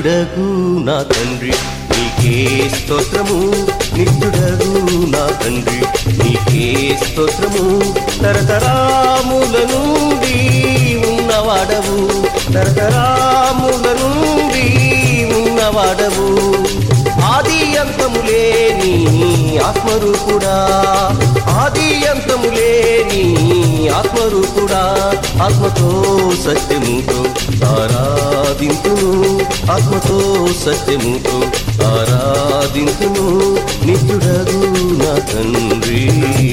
నిత్యుడగు నా తండ్రి నీకే స్తోత్రము నిత్యుడగు నా తండ్రి నీకే స్తోత్రము తరతరాముల నుండి ఉన్నవాడవు తరతరాముల నుండి ఉన్నవాడవు ఆది అంతము లేని ఆత్మరూపుడా ఆది అంతము లేని ఆత్మరూపుడా ఆత్మతో సత్యముతో ఆరాధింతును ఆత్మతో సత్యముతో ఆరాధింతును నిత్యుడగు నా తండ్రి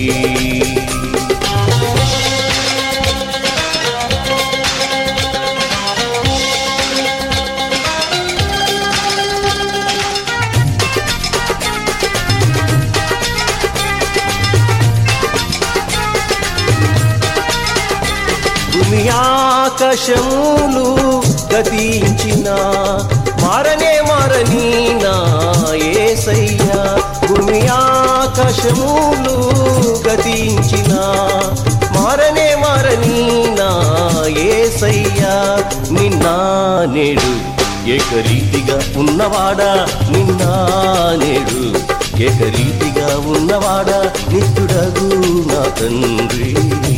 భూమి ఆకాశములు గతించిన మారనే మారని నా ఏసయ్యా భూమి ఆకాశములు గతించిన మారనే మారని నా ఏసయ్యా నిన్న నేడు ఏకరీతిగా ఉన్నవాడా నిన్న నేడు ఏకరీతిగా ఉన్నవాడా నిత్యుడగు నా తండ్రి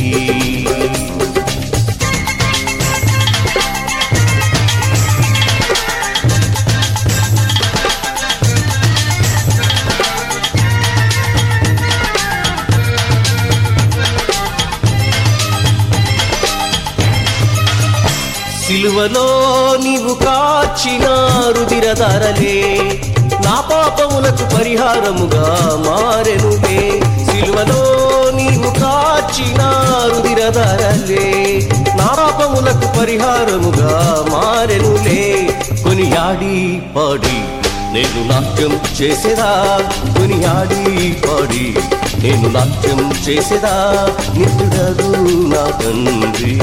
సిలువలో నీవు కాచిన రుదిరధారలే నా పాపములకు పరిహారముగా మారెనులే సిలువలో నీవు కాచిన రుదిరధారలే నా పాపములకు పరిహారముగా మారెనులే కొనియాడి పాడి నేను నాట్యం చేసేదా కొనియాడి పాడి నేను నాట్యం చేసేదా నిత్యుడగు నా తండ్రి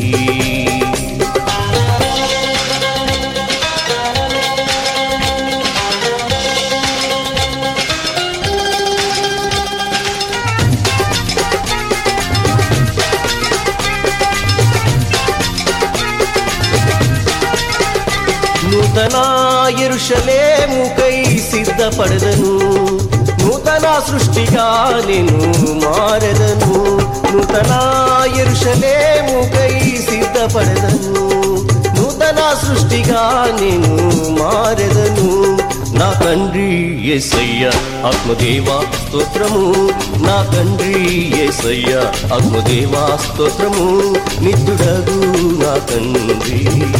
నూతన ఎరుషలేముకై సిద్ధపడదను నూతన సృష్టిగా నేను మారెదను నూతన ఎరుషలేముకై సిద్ధపడదను నూతన సృష్టిగా నేను మారెదను నా తండ్రి ఏసయ్య ఆత్మదేవా స్తోత్రము నా తండ్రి ఏసయ్య ఆత్మదేవా స్తోత్రము నిత్యుడగు నా తండ్రి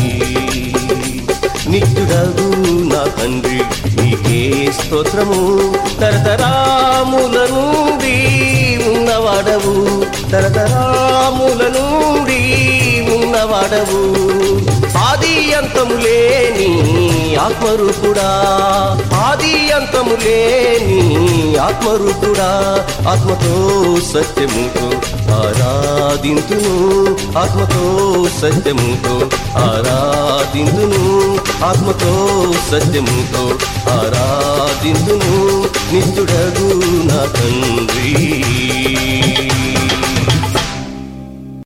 నిత్యుడగు నా తండ్రి నీకే స్తోత్రము తరతరాముల నుండి ఉన్నవాడవు తరతరాముల నుండి ఉన్నవాడవు ఆది అంతము లేని ఆత్మరూపుడా ఆది అంతము లేని ఆత్మరూపుడా ఆత్మతో సత్యముతో ఆరాధింతును ఆత్మతో సత్యముతో ఆరాధింతును ఆత్మతో సత్యముతో ఆరాధింతును నిత్యుడగు